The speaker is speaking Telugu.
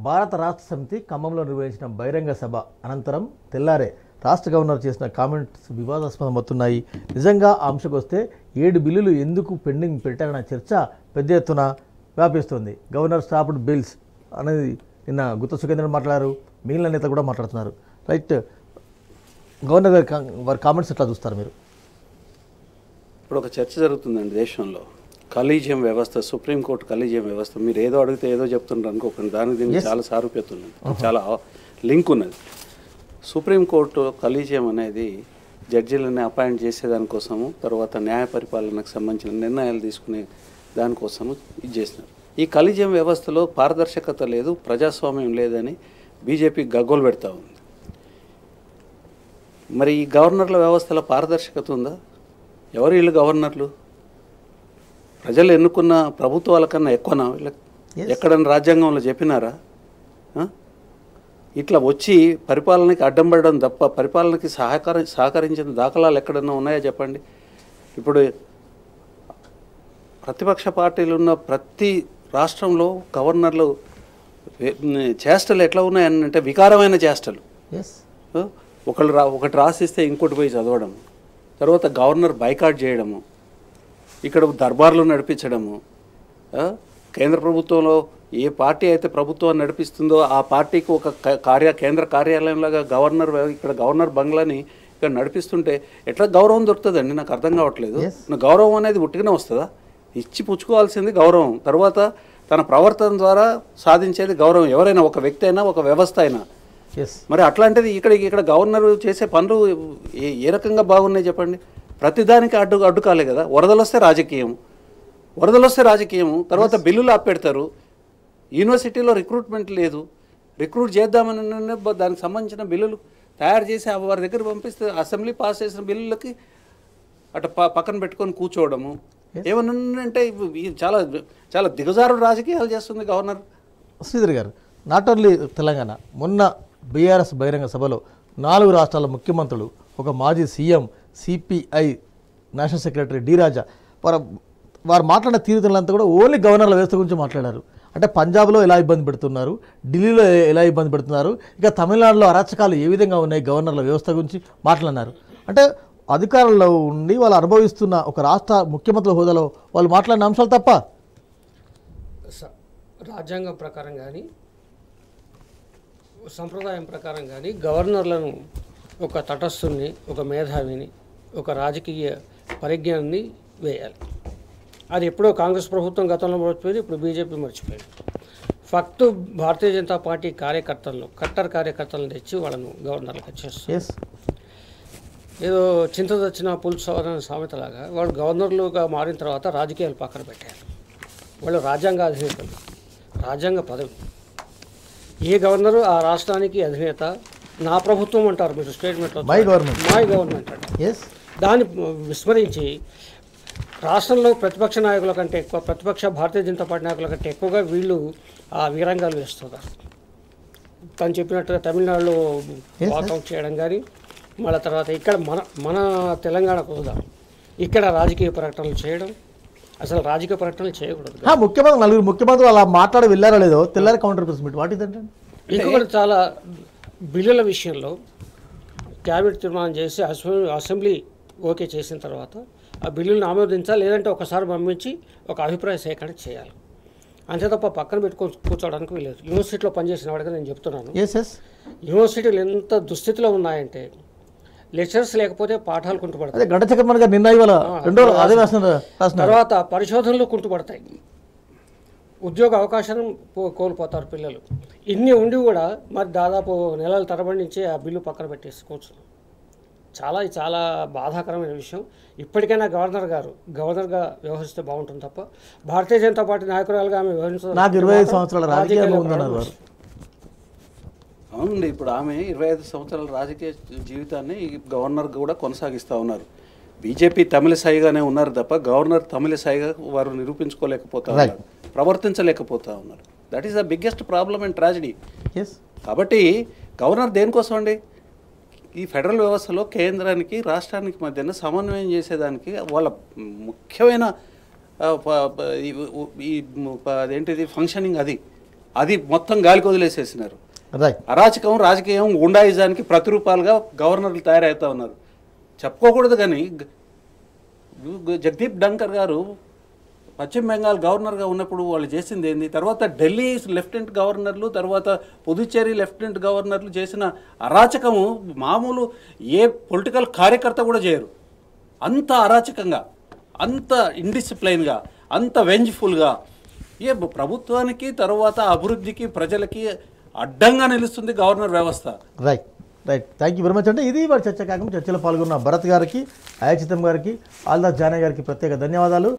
భారత రాష్ట్ర సమితి ఖమ్మంలో నిర్వహించిన బహిరంగ సభ అనంతరం తెల్లారే రాష్ట్ర గవర్నర్ చేసిన కామెంట్స్ వివాదాస్పదమవుతున్నాయి నిజంగా ఆ అంశకు వస్తే ఏడు బిల్లులు ఎందుకు పెండింగ్ పెట్టారన్న చర్చ పెద్ద ఎత్తున వ్యాపిస్తుంది గవర్నర్ స్టాప్డ్ బిల్స్ అనేది నిన్న గుత్త సుఖేంద్రన్ మాట్లాడారు మిగిలిన నేతలు కూడా మాట్లాడుతున్నారు రైట్ గవర్నర్ గారి కా- వారి కామెంట్స్ ఎట్లా చూస్తారు మీరు ఇప్పుడు ఒక చర్చ జరుగుతుందండి దేశంలో కలీజియం వ్యవస్థ సుప్రీంకోర్టు కలీజియం వ్యవస్థ మీరు ఏదో అడిగితే ఏదో చెప్తున్నారు అనుకోకండి దానికి దీనికి చాలా సారూప్యత ఉన్నది చాలా లింక్ ఉన్నది సుప్రీంకోర్టు కలీజియం అనేది జడ్జీలని అపాయింట్ చేసేదానికోసము తర్వాత న్యాయ పరిపాలనకు సంబంధించిన నిర్ణయాలు తీసుకునే దానికోసము ఇది చేసినారు ఈ కలీజియం వ్యవస్థలో పారదర్శకత లేదు ప్రజాస్వామ్యం లేదని బీజేపీ గగ్గోలు పెడతా ఉంది మరి ఈ గవర్నర్ల వ్యవస్థలో పారదర్శకత ఉందా ఎవరు వీళ్ళు గవర్నర్లు ప్రజలు ఎన్నుకున్న ప్రభుత్వాల కన్నా ఎక్కువనా వీళ్ళకి ఎక్కడన్నా రాజ్యాంగంలో చెప్పినారా ఆ? ఇట్లా వచ్చి పరిపాలనకి అడ్డం పడడం తప్ప పరిపాలనకి సహకార సహకరించిన దాఖలాలు ఎక్కడన్నా ఉన్నాయా చెప్పండి ఇప్పుడు ప్రతిపక్ష పార్టీలు ఉన్న ప్రతి రాష్ట్రంలో గవర్నర్లు ఏ- చేష్టలు ఎట్లా ఉన్నాయని అంటే వికారమైన చేష్టలు ఎస్ ఆ? ఒకళ్ళు రా ఒకటి రాసిస్తే ఇంకోటి పోయి చదవడం తర్వాత గవర్నర్ బైకాట్ చేయడము ఇక్కడ దర్బార్లు నడిపించడము ఆ? కేంద్ర ప్రభుత్వంలో ఏ పార్టీ అయితే ప్రభుత్వాన్ని నడిపిస్తుందో ఆ పార్టీకి ఒక క- కార్య కేంద్ర కార్యాలయంలాగా గవర్నర్ వ్య- ఇక్కడ గవర్నర్ బంగ్లాని ఇక్కడ నడిపిస్తుంటే ఎట్లా గౌరవం దొరుకుతుందండి నాకు అర్థం కావట్లేదు Yes. నా గౌరవం అనేది ఉట్టిగానే వస్తుందా ఇచ్చి పుచ్చుకోవాల్సింది గౌరవం తర్వాత తన ప్రవర్తన ద్వారా సాధించేది గౌరవం ఎవరైనా ఒక వ్యక్తి అయినా ఒక వ్యవస్థ అయినా ఎస్ మరి అట్లాంటిది ఇక్కడ ఇక్కడ గవర్నర్ చేసే పనులు ఏ ఏ రకంగా బాగున్నాయి చెప్పండి ప్రతిదానికి అడ్డు అడ్డుకాలే కదా వరదలు వస్తే రాజకీయం వరదలు వస్తే రాజకీయం తర్వాత బిల్లులు ఆపెడతారు యూనివర్సిటీలో రిక్రూట్మెంట్ లేదు రిక్రూట్ చేద్దామని అన్న బ- దానికి సంబంధించిన బిల్లులు తయారు చేసి ఆ వారి దగ్గర పంపిస్తే అసెంబ్లీ పాస్ చేసిన బిల్లులకి అటు ప పక్కన పెట్టుకొని కూర్చోవడము ఏమన్నా అంటే ఇవి చాలా చాలా దిగజారు రాజకీయాలు చేస్తుంది గవర్నర్ శ్రీధర్ గారు నాట్ ఓన్లీ తెలంగాణ మొన్న బీఆర్ఎస్ బహిరంగ సభలో నాలుగు రాష్ట్రాల ముఖ్యమంత్రులు ఒక మాజీ CM CPI national secretary D Raja వారు వారు మాట్లాడిన తీరుతలంతా కూడా ఓన్లీ గవర్నర్ల వ్యవస్థ గురించి మాట్లాడారు అంటే పంజాబ్లో ఎలా ఇబ్బంది పెడుతున్నారు ఢిల్లీలో ఎ- ఎలా ఇబ్బంది పెడుతున్నారు ఇక తమిళనాడులో అరాచకాలు ఏ విధంగా ఉన్నాయి గవర్నర్ల వ్యవస్థ గురించి మాట్లాడినారు అంటే అధికారంలో ఉండి వాళ్ళు అనుభవిస్తున్న ఒక రాష్ట్ర ముఖ్యమంత్రుల హోదాలో వాళ్ళు మాట్లాడిన అంశాలు తప్ప స- రాజ్యాంగం ప్రకారం కానీ సంప్రదాయం ప్రకారం కానీ గవర్నర్లను ఒక తటస్థుని ఒక మేధావిని ఒక రాజకీయ పరిజ్ఞానాన్ని వేయాలి అది ఎప్పుడో కాంగ్రెస్ ప్రభుత్వం గతంలో మర్చిపోయింది ఇప్పుడు బీజేపీ మర్చిపోయింది ఫక్తు భారతీయ జనతా పార్టీ కార్యకర్తలను కట్టర్ కార్యకర్తలను తెచ్చి వాళ్ళను గవర్నర్లకు వచ్చేస్తారు ఎస్ ఏదో చింత తెచ్చిన పులుసు అనే సామెతలాగా వాళ్ళు గవర్నర్లుగా మారిన తర్వాత రాజకీయాలు పక్కన పెట్టారు వాళ్ళు రాజ్యాంగ అధినేతలు రాజ్యాంగ పదవి ఏ గవర్నరు ఆ రాష్ట్రానికి అధినేత నా ప్రభుత్వం అంటారు మీరు స్టేట్మెంట్లో మై గవర్నమెంట్ మై గవర్నమెంట్ అంటారు ఎస్ దాన్ని విస్మరించి రాష్ట్రంలో ప్రతిపక్ష నాయకుల కంటే ఎక్కువ ప్రతిపక్ష భారతీయ జనతా పార్టీ నాయకుల కంటే ఎక్కువగా వీళ్ళు ఆ వీరంగాలు వేస్తున్నారు తను చెప్పినట్టుగా తమిళనాడులో వాకౌట్ చేయడం కానీ మళ్ళీ తర్వాత ఇక్కడ మన మన తెలంగాణకు వద్దాం ఇక్కడ రాజకీయ ప్రకటనలు చేయడం అసలు రాజకీయ ప్రకటనలు చేయకూడదు ఆ, ముఖ్యమంత్రి నలుగురు ముఖ్యమంత్రులు అలా మాట్లాడి వెళ్ళారో లేదో తెల్లారి కౌంటర్ ప్రెస్ మీట్ వాట్ ఇదంటే ఇంకొకటి చాలా బిల్లుల విషయంలో క్యాబినెట్ తీర్మానం చేసి అసెంబ్లీ అసెంబ్లీ ఓకే చేసిన తర్వాత ఆ బిల్లులను ఆమోదించాలి లేదంటే ఒకసారి పంపించి ఒక అభిప్రాయ సేకరణ చేయాలి అంతే తప్ప పక్కన పెట్టుకొని కూర్చోవడానికి వీలేదు యూనివర్సిటీలో పనిచేసిన వాడిగా నేను చెప్తున్నాను ఎస్ ఎస్ యూనివర్సిటీలు ఎంత దుస్థితిలో ఉన్నాయంటే లెక్చర్స్ లేకపోతే పాఠాలు అదే కుంటుపడతాయి గంట చక్రమణి గారు నిన్న ఇవాళ రెండో రోజు అదే రాసిన రాసినారు తర్వాత పరిశోధనలు కుంటుపడతాయి ఉద్యోగ అవకాశాలను పో- కోల్పోతారు పిల్లలు ఇన్ని ఉండి కూడా మరి దాదాపు నెలల తరబడి నుంచి ఆ బిల్లు పక్కన పెట్టేసి కూర్చున్నాం చాలా ఇది చాలా బాధాకరమైన విషయం ఇప్పటికైనా గవర్నర్ గారు గవర్నర్గా వ్యవహరిస్తే బాగుంటుంది తప్ప భారతీయ జనతా పార్టీ నాయకురాలుగా ఆమె వ్యవహరించడం నాకు ఇరవై ఐదు సంవత్సరాల రాజకీయ అనుభవం ఉందన్నారు వారు అవునండి ఇప్పుడు ఆమె ఇరవై ఐదు సంవత్సరాల రాజకీయ జీవితాన్ని ఈ గవర్నర్ కూడా కొనసాగిస్తూ ఉన్నారు బీజేపీ తమిళ సాయిగానే ఉన్నారు తప్ప గవర్నర్ తమిళ సాయిగా వారు నిరూపించుకోలేకపోతా ఉన్నారు ప్రవర్తించలేకపోతా ఉన్నారు that is the biggest problem and tragedy yes కాబట్టి గవర్నర్ దేనికోసం అండి ఈ ఫెడరల్ వ్యవస్థలో కేంద్రానికి రాష్ట్రానికి మధ్యన సమన్వయం చేసేదానికి వాళ్ళ ముఖ్యమైన ఆ, ప- ప- ఈ- ఈ ప- అదేంటిది ఫంక్షనింగ్ అది అది మొత్తం గాలికి వదిలేసేసినారు రైట్ అరాచకం రాజకీయం గుండాయిజానికి ప్రతిరూపాలుగా గవర్నర్లు తయారవుతా ఉన్నారు చెప్పుకోకూడదు కానీ గ- గ- జగదీప్ డంకర్ గారు పశ్చిమ బెంగాల్ గవర్నర్గా ఉన్నప్పుడు వాళ్ళు చేసింది ఏంది తర్వాత ఢిల్లీ లెఫ్టినెంట్ గవర్నర్లు తర్వాత పుదుచ్చేరి లెఫ్టినెంట్ గవర్నర్లు చేసిన అరాచకము మామూలు ఏ పొలిటికల్ కార్యకర్త కూడా చేయరు అంత అరాచకంగా అంత ఇండిసిప్లైన్గా అంత వెంజ్ఫుల్గా ఏ ప్రభుత్వానికి తర్వాత అభివృద్ధికి ప్రజలకి అడ్డంగా నిలుస్తుంది గవర్నర్ వ్యవస్థ right right thank you very much అంటే ఇది వారి చర్చ కాకుండా చర్చలో పాల్గొన్న భరత్ గారికి అయాచితం గారికి ఆల్దాస్ జానయ్య గారికి ప్రత్యేక ధన్యవాదాలు